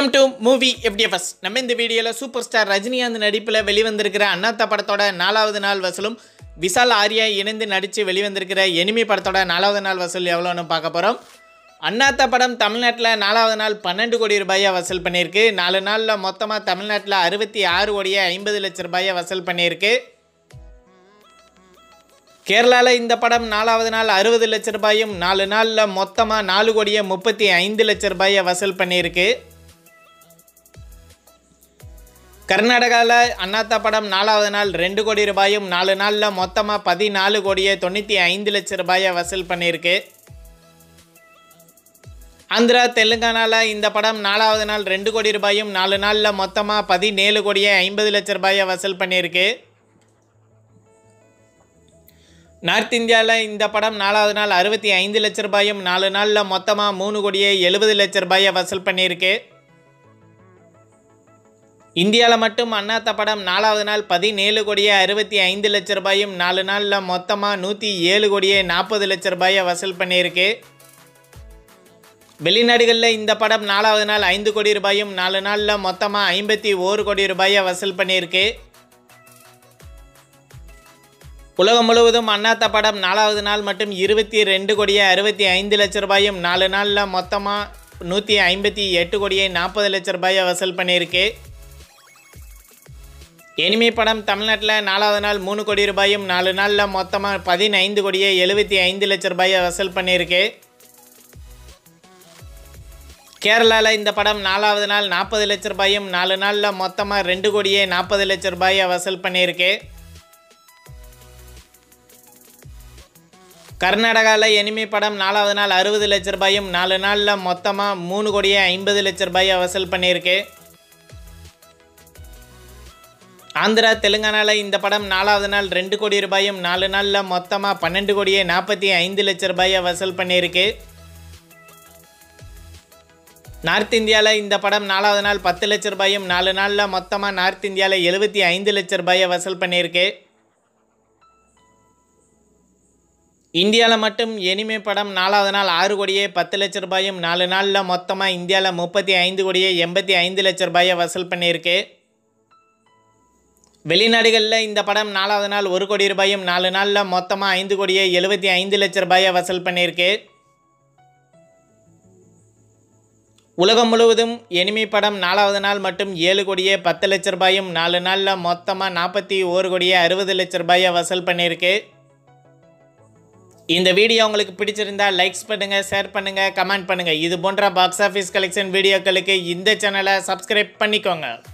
welcome to movie FDFS நம்ம இந்த வீடியோவில் சூப்பர் ஸ்டார் ரஜினிகாந்த் நடிப்பில் வெளிவந்திருக்கிற அண்ணாத்தா படத்தோட நாலாவது நாள் வசூலும் விஷால் ஆர்யா இணைந்து நடித்து வெளிவந்திருக்கிற எனிமி படத்தோட நாலாவது நாள் வசூல் எவ்வளோன்னு பார்க்க போகிறோம் அண்ணாத்தா படம் தமிழ்நாட்டில் நாலாவது நாள் பன்னெண்டு கோடி ரூபாயை வசூல் பண்ணியிருக்கு நாலு நாளில் மொத்தமாக தமிழ்நாட்டில் அறுபத்தி ஆறு கோடியே ஐம்பது லட்ச ரூபாயை வசூல் பண்ணியிருக்கு கேரளாவில் இந்த படம் நாலாவது நாள் அறுபது லட்ச ரூபாயும் நாலு நாளில் மொத்தமாக நாலு கோடியே முப்பத்தி ஐந்து லட்ச ரூபாயை வசூல் பண்ணியிருக்கு கர்நாடகாவில் அண்ணாத்தா படம் நாலாவது நாள் ரெண்டு கோடி ரூபாயும் நாலு நாளில் மொத்தமாக பதினாலு கோடியே தொண்ணூற்றி ஐந்து லட்ச ரூபாயை வசூல் பண்ணியிருக்கு ஆந்திரா தெலுங்கானாவில் இந்த படம் நாலாவது நாள் ரெண்டு கோடி ரூபாயும் நாலு நாளில் மொத்தமாக பதினேழு கோடியே ஐம்பது லட்ச ரூபாயை வசூல் பண்ணியிருக்கு நார்த் இந்தியாவில் இந்த படம் நாலாவது நாள் அறுபத்தி ஐந்து லட்ச ரூபாயும் நாலு நாளில் மொத்தமாக மூணு கோடியே எழுபது லட்ச ரூபாயை வசூல் பண்ணியிருக்கு இந்தியாவில் மட்டும் அண்ணாத்த படம் நாலாவது நாள் பதினேழு கோடியே அறுபத்தி ஐந்து லட்ச ரூபாயும் நாலு நாளில் மொத்தமாக நூற்றி ஏழு கோடியே நாற்பது லட்ச ரூபாயை வசூல் பண்ணியிருக்கு வெளிநாடுகளில் இந்த படம் நாலாவது நாள் ஐந்து கோடி ரூபாயும் நாலு நாளில் மொத்தமாக ஐம்பத்தி ஓரு கோடி ரூபாயை வசூல் பண்ணியிருக்கு உலகம் முழுவதும் அண்ணாத்த படம் நாலாவது நாள் மட்டும் இருபத்தி ரெண்டு கோடியே அறுபத்தி ஐந்து லட்ச ரூபாயும் நாலு நாளில் மொத்தமாக நூற்றி ஐம்பத்தி எட்டு கோடியே நாற்பது லட்ச ரூபாயை வசூல் பண்ணியிருக்கு எனிமி படம் தமிழ்நாட்டில் நாலாவது நாள் மூணு கோடி ரூபாயும் நாலு நாளில் மொத்தமாக பதினைந்து கோடியே எழுபத்தி ஐந்து லட்ச ரூபாயை வசூல் பண்ணியிருக்கு கேரளாவில் இந்த படம் நாலாவது நாள் நாற்பது லட்ச ரூபாயும் நாலு நாளில் மொத்தமாக ரெண்டு கோடியே நாற்பது லட்ச ரூபாயை வசூல் பண்ணியிருக்கு கர்நாடகாவில் எனிமி படம் நாலாவது நாள் அறுபது லட்ச ரூபாயும் நாலு நாளில் மொத்தமாக மூணு கோடியே ஐம்பது லட்ச ரூபாயை வசூல் பண்ணியிருக்கு ஆந்திரா தெலுங்கானாவில் இந்த படம் நாலாவது நாள் ரெண்டு கோடி ரூபாயும் நாலு நாளில் மொத்தமாக பன்னெண்டு கோடியே நாற்பத்தி ஐந்து லட்ச ரூபாயை வசூல் பண்ணியிருக்கு நார்த் இந்தியாவில் இந்த படம் நாலாவது நாள் பத்து லட்ச ரூபாயும் நாலு நாளில் மொத்தமாக நார்த் இந்தியாவில் எழுபத்தி ஐந்து லட்ச ரூபாயை வசூல் பண்ணியிருக்கு இந்தியாவில் மட்டும் எனிமே படம் நாலாவது நாள் ஆறு கோடியே பத்து லட்ச ரூபாயும் நாலு நாளில் மொத்தமாக இந்தியாவில் முப்பத்தி ஐந்து கோடியே எண்பத்தி ஐந்து லட்ச ரூபாயை வசூல் பண்ணியிருக்கு வெளிநாடுகளில் இந்த படம் நாலாவது நாள் ஒரு கோடி ரூபாயும் நாலு நாளில் மொத்தமாக ஐந்து கோடியே எழுபத்தி ஐந்து லட்ச ரூபாயை வசூல் பண்ணியிருக்கு உலகம் முழுவதும் எனிமி படம் நாலாவது நாள் மட்டும் ஏழு கோடியே பத்து லட்ச ரூபாயும் நாலு நாளில் மொத்தமாக நாற்பத்தி ஒரு கோடியே அறுபது லட்ச ரூபாயை வசூல் பண்ணியிருக்கு இந்த வீடியோ உங்களுக்கு பிடிச்சிருந்தா லைக்ஸ் பண்ணுங்கள் ஷேர் பண்ணுங்கள் கமெண்ட் பண்ணுங்கள் இது போன்ற பாக்ஸ் ஆஃபீஸ் கலெக்ஷன் வீடியோக்களுக்கு இந்த சேனலை சப்ஸ்கிரைப் பண்ணிக்கோங்க